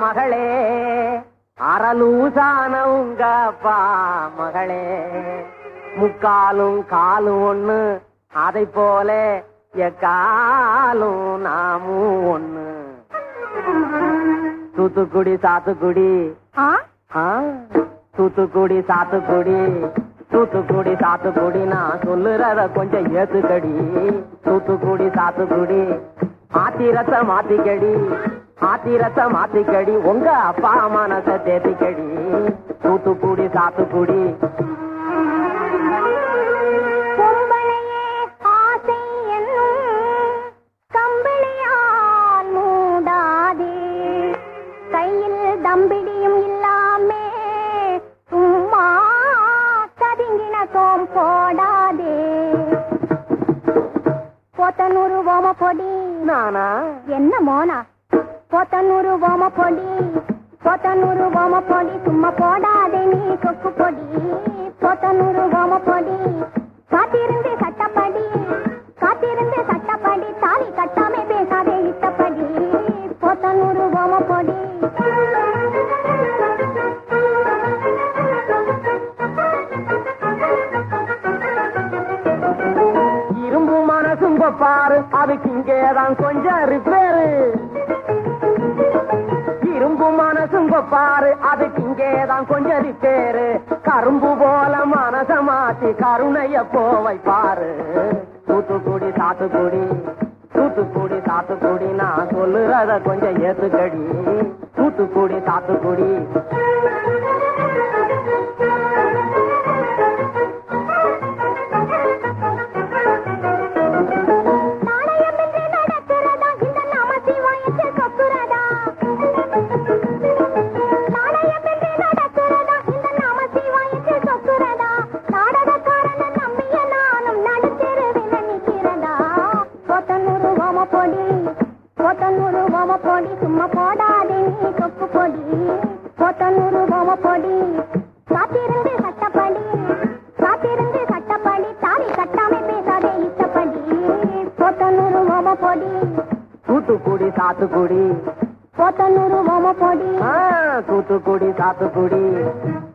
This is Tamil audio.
மகளே அரலூசான உங்க அப்பா மகளே முக்காலும் காலும் ஒண்ணு அதை போல எக்காலும் நாமும் ஒண்ணு தூத்துக்குடி சாத்துக்குடி ஆ ஆ, தூத்துக்குடி சாத்துக்குடி தூத்துக்குடி சாத்துக்குடி நான் சொல்லுறத கொஞ்சம் ஏத்துக்கடி தூத்துக்குடி சாத்துக்குடி ஆத்திரத்த மாத்திக்கடி ஆத்திரத்த மாத்திக்கடி உங்க அப்பா மனச தேத்திக்கடி தூத்துக்குடி சாத்துக்குடி பொம்பளையே ஆசை என்னும் கம்பிளியால் மூடாதே கையில் தம்பிடியும் இல்லாமே சும்மா கதிங்கின சோம் போடாதே போத்தனூறு ஓம பொடி நானா என்ன மோனா போத்தனூறு ஓம பொடி போத்தனூறு ஓம பொடி சும்மா போடாதே நீ சொக்கு பொடி போத்தனூறு ஓம பொடி காத்திருந்து சட்டப்படி காத்திருந்து சட்டப்படி தாலி கட்டாமே பேசாதே இஷ்டப்படி போத்தனூறு ஓம பொடி இரும்பு மனசும் பாரு அதுக்கு இங்கேதான் கொஞ்சம் ரிப்பேரு இரும்பு மனசும் பாரு அதுக்கு இங்கேதான் கொஞ்சம் ரிப்பேரு கரும்பு போல மனச மாத்தி கருணைய போவை பாரு தூத்துக்குடி சாத்துக்குடி தூத்துக்குடி சாத்துக்குடி நான் சொல்லுறத கொஞ்சம் ஏத்துக்கடி தூத்துக்குடி சாத்துக்குடி நாணயமின்றி நடக்கிறதா இந்த நமசிவாயத்தில் கொக்குறதா நாணயமின்றி நடக்கிறதா இந்த நமசிவாயத்தில் கொக்குறதா நாடகக்காரனை நம்பிய நானும் நடுத்தெருவில் நிற்கிறதா போத்தனூறு ஓம பொடி போத்தனூறு ஓம பொடி சும்மா போடாதே நீ சொப்பு பொடி போத்தனூறு ஓம பொடி காத்திருந்து சட்டப்படி காத்திருந்து சட்டப்படி தாலி கட்டாமே பேசாதே இஷ்டப்படி போத்தனூறு ஓம பொடி தூத்துக்குடி சாத்துக்குடி போத்தனூறு ஓம பொடி ஆ, தூத்துக்குடி சாத்துக்குடி